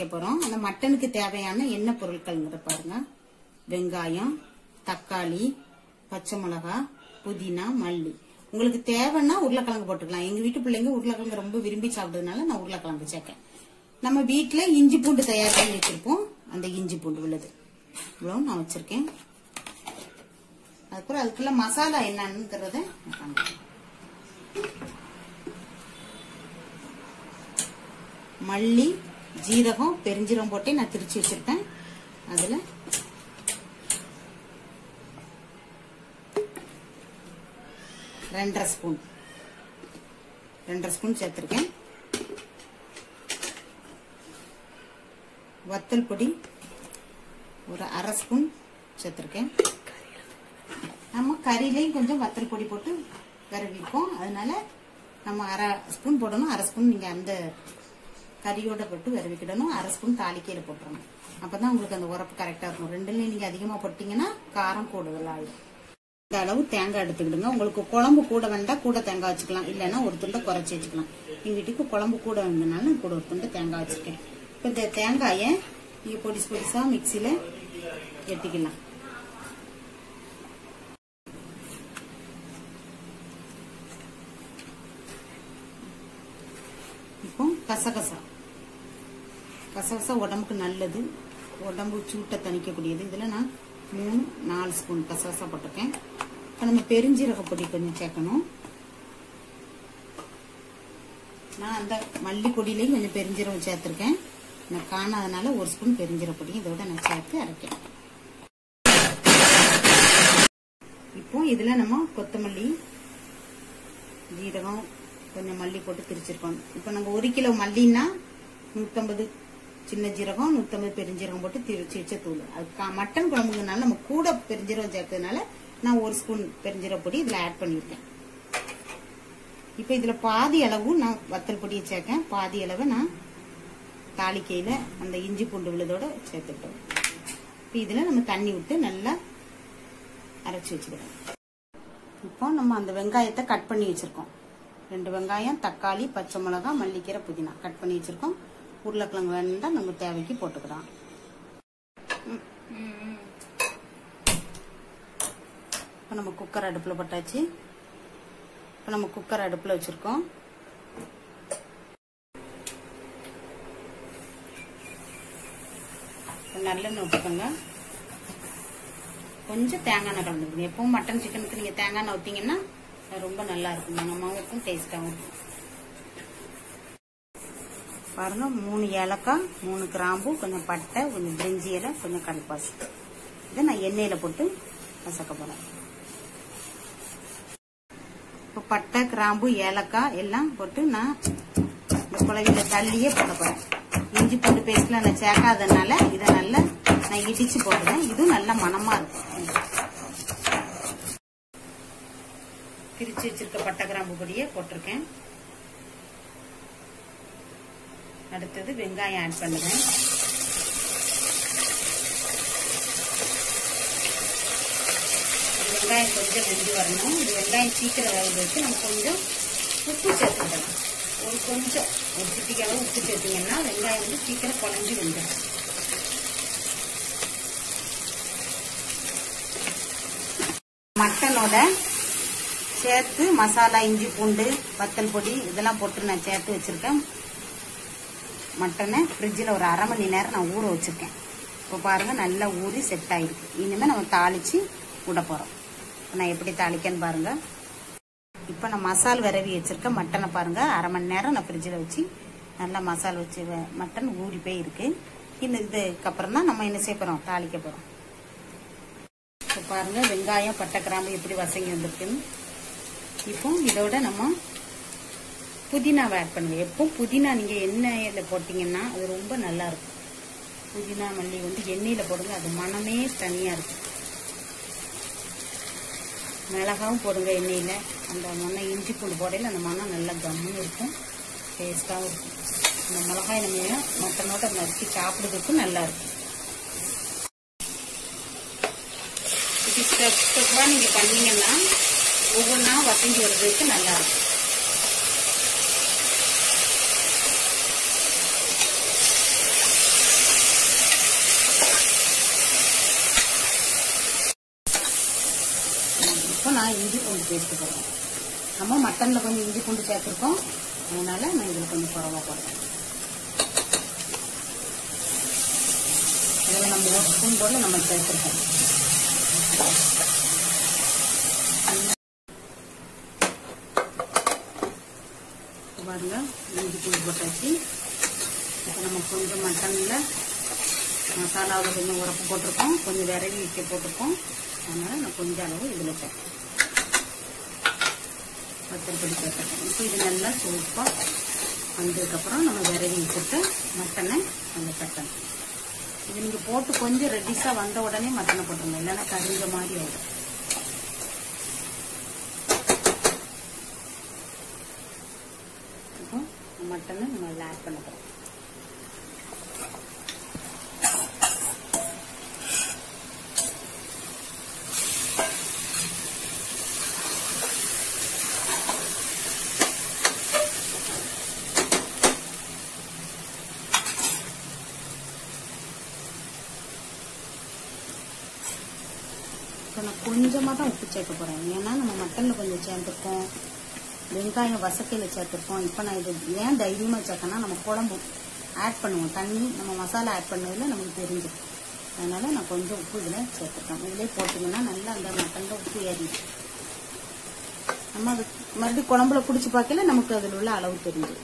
போறோம் அந்த மட்டனுக்கு தேவையான என்ன பொருட்கள்ங்கிற பாருங்க வெங்காயம் தக்காளி பச்சை மிளகாய் புதினா மல்லி உங்களுக்கு தேவைன்னா உருளைக்கிழங்கு போட்டுக்கலாம் எங்க வீட்டு பிள்ளைங்க உருளைக்கிழங்கு ரொம்ப விரும்பி சாப்பிட்டதுனால நான் உருளைக்கிழங்கு சேர்க்கேன் நம்ம வீட்டுல இஞ்சி பூண்டு தயார் பண்ணி வச்சிருப்போம் அந்த இஞ்சி பூண்டு உள்ளது இவ்வளவு நான் வச்சிருக்கேன் அதுக்கப்புறம் அதுக்குள்ள மசாலா என்னன்னுங்கிறத நான் காமிக்கிறேன். மல்லி ஜீரகம் பெருஞ்சீரகம் போட்டு நான் திரிச்சு வச்சிருப்பேன் அதுல ரெண்டரை ஸ்பூன் ரெண்டரை ஸ்பூன் சேர்த்திருக்கேன் வத்தல் பொடி ஒரு அரை ஸ்பூன் சேர்த்திருக்கேன் நம்ம கறியிலையும் கொஞ்சம் வத்தல் பொடி போட்டு கருவிப்போம் அதனால நம்ம அரை ஸ்பூன் போடணும் அரை ஸ்பூன் நீங்க அந்த கறியோட போட்டு விரவிக்கிடணும் அரை ஸ்பூன் தாளிக்கையில போட்டுறணும் அப்பதான் உங்களுக்கு அந்த உரப்பு கரெக்டா இருக்கும் ரெண்டுலயும் நீங்க அதிகமா போட்டீங்கன்னா காரம் கூடுதல் ஆயிடும் இந்த அளவு தேங்காய் எடுத்துக்கிடுங்க உங்களுக்கு குழம்பு கூட வேண்டாம் கூட தேங்காய் வச்சுக்கலாம் இல்லைன்னா ஒரு துண்டை குறைச்சி வச்சுக்கலாம் எங்க வீட்டுக்கு குழம்பு கூட வேணுனால நான் கூட ஒரு துண்டை தேங்காய் வச்சிருக்கேன் இப்போ இந்த தேங்காயை நீங்க பொடிசு பொடிசா மிக்சியில வெட்டிக்கலாம் இப்போ கசகசா கசகசா உடம்புக்கு நல்லது உடம்பு சூட்டை தணிக்கக்கூடியது இதில் நான் மூணு நாலு ஸ்பூன் கசகசா போட்டிருக்கேன் இப்போ நம்ம பெருஞ்சீரக பொடி கொஞ்சம் சேர்க்கணும் நான் அந்த மல்லி பொடியிலையும் கொஞ்சம் பெருஞ்சீரகம் சேர்த்துருக்கேன் நான் காணாதனால ஒரு ஸ்பூன் பெருஞ்சீரக பொடி இதோட நான் சேர்த்து அரைக்கிறேன் இப்போ இதுல நம்ம கொத்தமல்லி ஜீரகம் கொஞ்சம் மல்லி போட்டு திரிச்சிருக்கோம் இப்போ நம்ம ஒரு கிலோ மல்லின்னா நூத்தம்பது சின்ன ஜீரகம் நூத்தம்பது பெருஞ்சீரகம் போட்டு திரிச்சு வச்ச தூள் அது கா- மட்டன் குழம்புங்கனால நம்ம கூட பெருஞ்சீரகம் சேர்த்ததுனால நான் ஒரு ஸ்பூன் பெருஞ்சீரக பொடி இதுல ஆட் பண்ணியிருக்கேன் இப்போ இதுல பாதி அளவு நான் வத்தல் பொடியை சேர்க்கேன் பாதி அளவு நான் தாளிக்கையில அந்த இஞ்சி பூண்டு விழுதோட சேர்த்துட்டோம் இப்போ இதுல நம்ம தண்ணி விட்டு நல்லா அரைச்சி வச்சுக்கிறோம் இப்போ நம்ம அந்த வெங்காயத்தை கட் பண்ணி வச்சிருக்கோம் ரெண்டு வெங்காயம் தக்காளி பச்சை மிளகாய் மல்லிக்கீரை புதினா கட் பண்ணி வச்சிருக்கோம் உருளைக்கிழங்கு வேணும்னா நம்ம தேவைக்கு போட்டுக்கலாம் இப்போ நம்ம குக்கர் அடுப்பில் போட்டாச்சு இப்போ நம்ம குக்கர் அடுப்பில் வச்சிருக்கோம் இப்போ நல்லெண்ணெய் ஊற்றிக்கோங்க கொஞ்சம் தேங்காய் எண்ணெய் கலந்துக்கணும் எப்பவும் மட்டன் சிக்கனுக்கு நீங்க தேங்காய் எண்ணெய் ஊத்தீங்கன்னா அது ரொம்ப நல்லா இருக்கும் மனமாவும் இருக்கும் டேஸ்டாகவும் இருக்கும் பாருங்க மூணு ஏலக்காய் மூணு கிராம்பு கொஞ்சம் பட்டை கொஞ்சம் பிரிஞ்சி இலை கொஞ்சம் கல்பாசி இதை நான் எண்ணெயில போட்டு கசக்க போறேன் இப்போ பட்டை கிராம்பு ஏலக்காய் எல்லாம் போட்டு நான் இந்த குழவில தள்ளியே போட போறேன் இஞ்சி பூண்டு பேஸ்ட்ல நான் சேர்க்காதனால இதை நல்லா நான் இடிச்சு போடுறேன் இதுவும் நல்ல மணமா இருக்கும் பிரிச்சு வச்சிருக்க பட்டை கிராம்பு பொடியை போட்டிருக்கேன் அடுத்தது வெங்காயம் ஆட் பண்ணுறேன் வெங்காயம் கொஞ்சம் வெந்து வரணும் இந்த வெங்காயம் சீக்கிரம் வேகிறதுக்கு நம்ம கொஞ்சம் உப்பு சேர்த்துக்கலாம் ஒரு கொஞ்சம் ஒரு சிட்டிக்கு அளவு உப்பு சேர்த்தீங்கன்னா வெங்காயம் வந்து சீக்கிரம் குழஞ்சி வந்துடும் மட்டனோட சேர்த்து மசாலா இஞ்சி பூண்டு வத்தல் பொடி இதெல்லாம் போட்டு நான் சேர்த்து வச்சிருக்கேன் மட்டனை ஃப்ரிட்ஜில் ஒரு அரை மணி நேரம் நான் ஊற வச்சிருக்கேன் இப்போ பாருங்க நல்லா ஊறி செட் ஆயிருக்கு இனிமேல் நம்ம தாளிச்சு விட போகிறோம் நான் எப்படி தாளிக்கன்னு பாருங்க இப்போ நான் மசால் விரவி வச்சிருக்கேன் மட்டனை பாருங்க அரை மணி நேரம் நான் ஃப்ரிட்ஜில் வச்சு நல்லா மசால் வச்சு வ- மட்டன் ஊறி போய் இருக்கு இன்னும் இதுக்கப்புறம் தான் நம்ம என்ன செய்ய போகிறோம் தாளிக்க போகிறோம் இப்போ பாருங்க வெங்காயம் பட்டை கிராம்பு எப்படி வசங்கி வந்திருக்குன்னு இப்போ இதோட நம்ம புதினாவை ஆட் பண்ணுங்க எப்போ புதினா நீங்க எண்ணெயில போட்டீங்கன்னா அது ரொம்ப நல்லா இருக்கும் புதினா மல்லி வந்து எண்ணெயில போடுங்க அது மனமே தனியா இருக்கும் மிளகாவும் போடுங்க எண்ணெயில அந்த மண்ணை இஞ்சி பூண்டு போடையில அந்த மனம் நல்லா கம்முன்னு இருக்கும் டேஸ்டாகவும் இருக்கும் அந்த மிளகாய் நம்ம மட்டனோட நறுக்கி சாப்பிடுறதுக்கும் நல்லா இருக்கும் இது ஸ்டெப் ஸ்டெப்பா நீங்க பண்ணீங்கன்னா ஒவ்வொன்றா வசங்கி வர்றதுக்கு நல்லா இருக்கும் நான் இஞ்சி பூண்டு பேஸ்ட் போடுறேன் நம்ம மட்டனில் கொஞ்சம் இஞ்சி பூண்டு சேர்த்துருக்கோம் அதனால நான் இதில் கொஞ்சம் குறவா போடுறேன் இதில் நம்ம ஒரு ஸ்பூன் போல நம்ம சேர்த்துருக்கோம் பாருங்க இஞ்சி பூண்டு போட்டாச்சு இப்போ நம்ம கொஞ்சம் மட்டனில் மசாலாவில் கொஞ்சம் உரப்பு போட்டிருக்கோம் கொஞ்சம் விரவி வைக்க போட்டிருக்கோம் அதனால் நான் கொஞ்சம் அளவு இதில் சேர்த்தேன் பத்திரப்படி சேர்த்துருக்கேன் இப்போ இது நல்லா சூப்பாக வந்ததுக்கப்புறம் நம்ம விரவி வச்சுட்டு மட்டனை அந்த தட்டணும் இது நீங்கள் போட்டு கொஞ்சம் ரெடிஸாக வந்த உடனே மட்டனை போட்டுருங்க இல்லைன்னா கரிஞ்ச மாதிரி ஆயிடும் இப்போ மட்டனை நம்ம அதில் ஆட் பண்ண போகிறோம் இப்போ நான் கொஞ்சமாக தான் உப்பு சேர்க்க போகிறேன் ஏன்னா நம்ம மட்டனில் கொஞ்சம் சேர்த்துருக்கோம் வெங்காயம் வசக்கையில் சேர்த்துருக்கோம் இப்போ நான் இது ஏன் தைரியமாக சேர்க்கனா நம்ம குழம்பு ஆட் பண்ணுவோம் தண்ணி நம்ம மசாலா ஆட் பண்ணதில் நமக்கு தெரிஞ்சிடும் அதனால் நான் கொஞ்சம் உப்பு இதில் சேர்த்துருக்கேன் இதிலே போட்டிங்கன்னா நல்லா அந்த மட்டனில் உப்பு ஏறிடும் நம்ம அது மறுபடியும் குழம்புல குடிச்சு பார்க்கல நமக்கு அதில் உள்ள அளவு தெரிஞ்சிடும்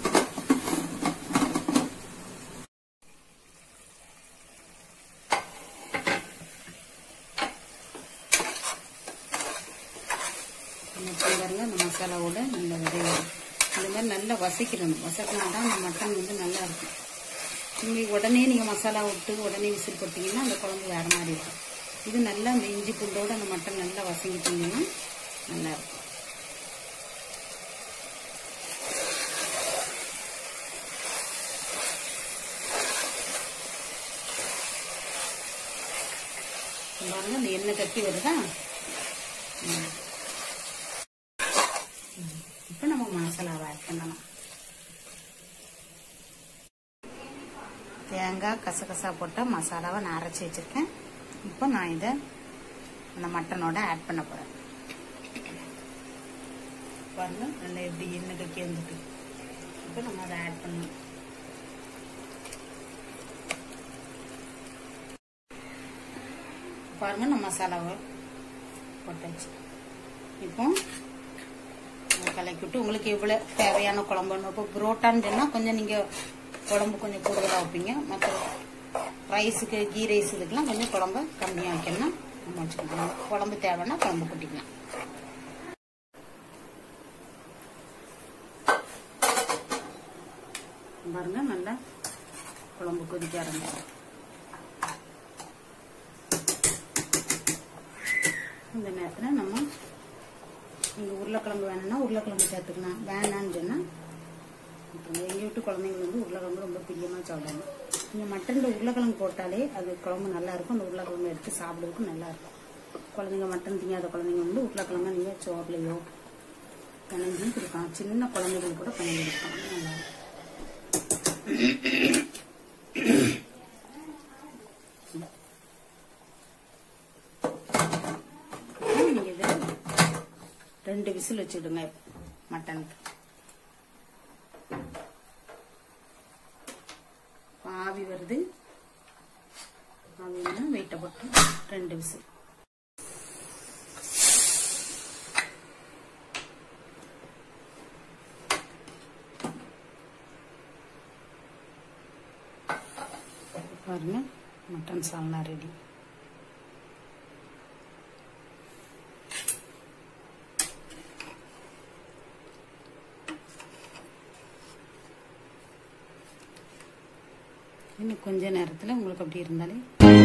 பாருங்க அந்த மசாலாவோட நல்ல விரையும் இந்த மாதிரி நல்லா வசக்கிடணும் வசக்கினா தான் அந்த மட்டன் வந்து நல்லா இருக்கும் நீங்கள் உடனே நீங்கள் மசாலா விட்டு உடனே விசில் போட்டிங்கன்னா அந்த குழம்பு வேறு மாதிரி இருக்கும் இது நல்லா அந்த இஞ்சி பூண்டோட அந்த மட்டன் நல்லா வசங்கிட்டிங்கன்னா நல்லா இருக்கும் பாருங்க அந்த எண்ணெய் கட்டி வருதா ம். இப்போ நம்ம மசாலாவை ஆட் பண்ணலாம் தேங்காய் கசகசா போட்ட மசாலாவை நான் அரைச்சி வச்சிருக்கேன் இப்போ நான் இதை அந்த மட்டனோட ஆட் பண்ண போறேன் பாருங்க நல்லா எப்படி எண்ணெய் கக்கி வந்துட்டு இப்போ நம்ம அதை ஆட் பண்ணணும் பாருங்க நம்ம மசாலாவை போட்டாச்சு இப்போ கலக்கிவிட்டு உங்களுக்கு எவ்வளோ தேவையான குழம்புன்னு இப்போ புரோட்டான்னு சொன்னால் கொஞ்சம் நீங்கள் குழம்பு கொஞ்சம் கூடுதலாக வைப்பீங்க மற்ற ரைஸுக்கு கீ ரைஸ் இதுக்கெல்லாம் கொஞ்சம் குழம்பு கம்மியாக வைக்கணும்னா நம்ம வச்சுக்கலாம் குழம்பு தேவைன்னா குழம்பு கொட்டிக்கலாம் பாருங்க நல்லா குழம்பு கொதிக்க ஆரம்பிக்கும் இந்த நேரத்தில் நம்ம நீங்கள் உருளைக்கிழங்கு வேணும்னா உருளைக்கிழங்கு சேர்த்துக்கலாம் வேணான்னு சொன்னால் எங்கள் வீட்டு குழந்தைங்க வந்து உருளைக்கிழங்கு ரொம்ப பிரியமாக சாப்பிடுவாங்க நீங்கள் மட்டனில் உருளைக்கிழங்கு போட்டாலே அது குழம்பு நல்லா இருக்கும் அந்த உருளைக்கிழங்கு எடுத்து சாப்பிட்றதுக்கும் நல்லா இருக்கும் குழந்தைங்க மட்டன் திங்காத குழந்தைங்க வந்து உருளைக்கிழங்கு நீங்கள் சோப்லையோ பிணைஞ்சும் கொடுக்கலாம் சின்ன குழந்தைகள் கூட பிணைஞ்சு கொடுக்கலாம் நல்லா இருக்கும் நீங்க இதை ரெண்டு விசில் வச்சுடுங்க மட்டனுக்கு ஆவி வருது ஆவி வந்து வெயிட்டை போட்டு ரெண்டு விசில் பாருங்க மட்டன் சால்னா ரெடி இன்னும் கொஞ்ச நேரத்தில் உங்களுக்கு அப்படி இருந்தாலே